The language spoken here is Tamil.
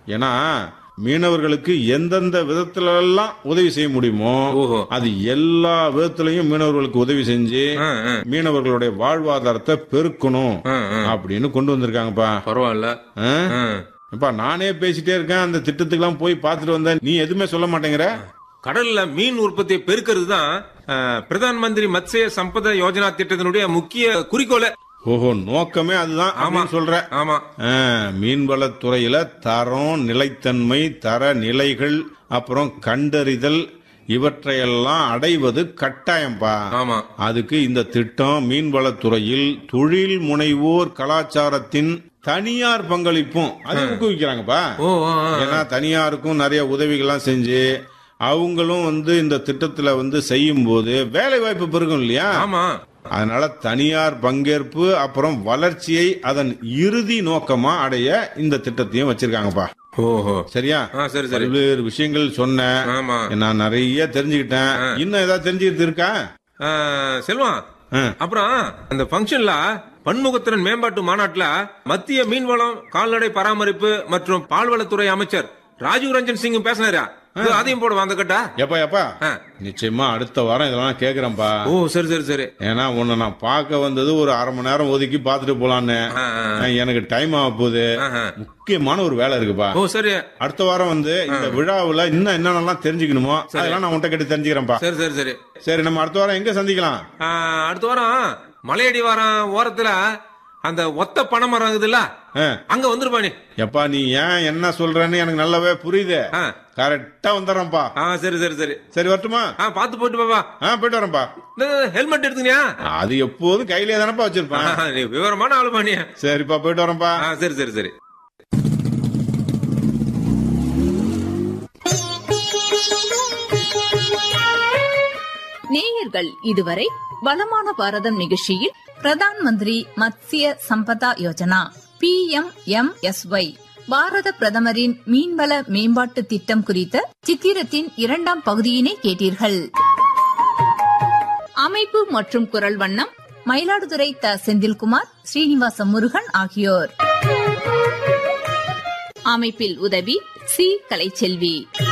ஏன்னா மீனவர்களுக்கு எந்தெந்த விதத்துல எல்லாம் உதவி செய்ய முடியுமோ ஓஹோ. அது எல்லா விதத்திலையும் மீனவர்களுக்கு உதவி செஞ்சு ஆ, ஆ. மீனவர்களுடைய வாழ்வாதாரத்தை பெருக்கணும் ஆ, ஆ. அப்படின்னு கொண்டு வந்திருக்காங்கப்பா பரவாயில்ல ஆ? ஆ. எப்பா நானே பேசிட்டே இருக்கேன் அந்த திட்டத்துக்கெல்லாம் போய் பார்த்துட்டு வந்தேன் நீ எதுவுமே சொல்ல மாட்டேங்கிற கடல்ல மீன் உற்பத்தியை பெருக்கிறது தான் பிரதான் மந்திரி மத்ஸ்ய சம்பத யோஜனா திட்டத்தினுடைய முக்கிய குறிக்கோளே ஓஹோ நோக்கமே அதுதான் அப்படின்னு சொல்ற ஆமா ஆ, மீன்வளத்துறையில தரம் நிலைத்தன்மை தர நிலைகள் அப்புறம் கண்டறிதல் இவற்றையெல்லாம் அடைவது கட்டாயம்பா ஆமா அதுக்கு இந்த திட்டம் மீன்வளத்துறையில் தொழில் முனைவோர் கலாச்சாரத்தின் தனியார் பங்களிப்பும் அது ஊக்குவிக்கிறாங்கப்பா ஓ ஆ, ஆ. ஏன்னா தனியாருக்கும் நிறைய உதவிகள்லாம் செஞ்சு அவங்களும் வந்து இந்த திட்டத்துல வந்து செய்யும் போது வேலை வாய்ப்பு பெருகும் இல்லையா ஆமா அதனால தனியார் பங்கேற்பு அப்புறம் வளர்ச்சியை அதன் இறுதி நோக்கமா அடைய இந்த திட்டத்தையும் வச்சிருக்காங்கப்பா ஓஹோ சரியா ஆ சரி சரி பல்வேறு விஷயங்கள் சொன்னேன் ஆமா நான் நிறைய தெரிஞ்சுக்கிட்டேன் இன்னும் ஏதாவது தெரிஞ்சுக்கிட்டு இருக்கா ஆ, செல்வம் ஆ. அப்புறம் அந்த ஃபங்க்ஷன்ல பன்முகத்திறன் மேம்பாட்டு மாநாட்டுல மத்திய மீன்வளம் கால்நடை பராமரிப்பு மற்றும் பால்வளத்துறை அமைச்சர் ராஜீவ் ரஞ்சன் சிங் பேசினாரா இது அதையும் போடுவா அந்த கட்டா எப்பா எப்பா ஆ. நிச்சயமா அடுத்த வாரம் இதெல்லாம் கேக்குறேன்ப்பா ஓ சரி சரி சரி ஏன்னா உன்னை நான் பார்க்க வந்தது ஒரு அரை மணி நேரம் ஒதுக்கி பார்த்துட்டு போலான்னு ஆ, ஆ. எனக்கு டைம் ஆக போகுது ஆஹா. முக்கியமான ஒரு வேலை இருக்குப்பா ஓ சரி அடுத்த வாரம் வந்து இந்த விழாவுல இன்னும் என்னென்னலாம் தெரிஞ்சுக்கணுமோ அதெல்லாம் நான் உன்கிட்ட கேட்டு தெரிஞ்சுக்கிறேன்ப்பா சரி சரி சரி சரி நம்ம அடுத்த வாரம் எங்க சந்திக்கலாம் ஆ, அடுத்த வாரம் மலையடி வாரம் ஓரத்துல அந்த ஒத்த பனை மரம் இருக்குதுல்ல ஆ. அங்க வந்துருப்பா நீ எப்பா நீ ஏன் என்ன சொல்றன்னு எனக்கு நல்லாவே புரியுது ஆ. கரெக்டா வந்துடுறேன்ப்பா ஆ சரி சரி சரி சரி வரட்டுமா ஆ பாத்து போயிட்டு பாப்பா ஆ போயிட்டு வரேன்ப்பா ஹெல்மெட் எடுத்துக்கியா அது எப்போதும் கையிலே தானப்பா வச்சிருப்பேன் நீ விவரமான ஆளுப்பா நீ சரிப்பா போயிட்டு வரேன்ப்பா ஆ சரி சரி சரி நேயர்கள் இதுவரை வளமான பாரதம் நிகழ்ச்சியில் Pradhan Mantri Matsya Sampada Yojana P M M S Y பாரத பிரதமரின் மீன்வள மேம்பாட்டு திட்டம் குறித்த சித்திரத்தின் இரண்டாம் பகுதியினை கேட்டீர்கள் அமைப்பு மற்றும் குரல் வண்ணம் மயிலாடுதுறை த செந்தில்குமார் ஸ்ரீனிவாச முருகன் ஆகியோர் அமைப்பில் உதவி சி கலைச்செல்வி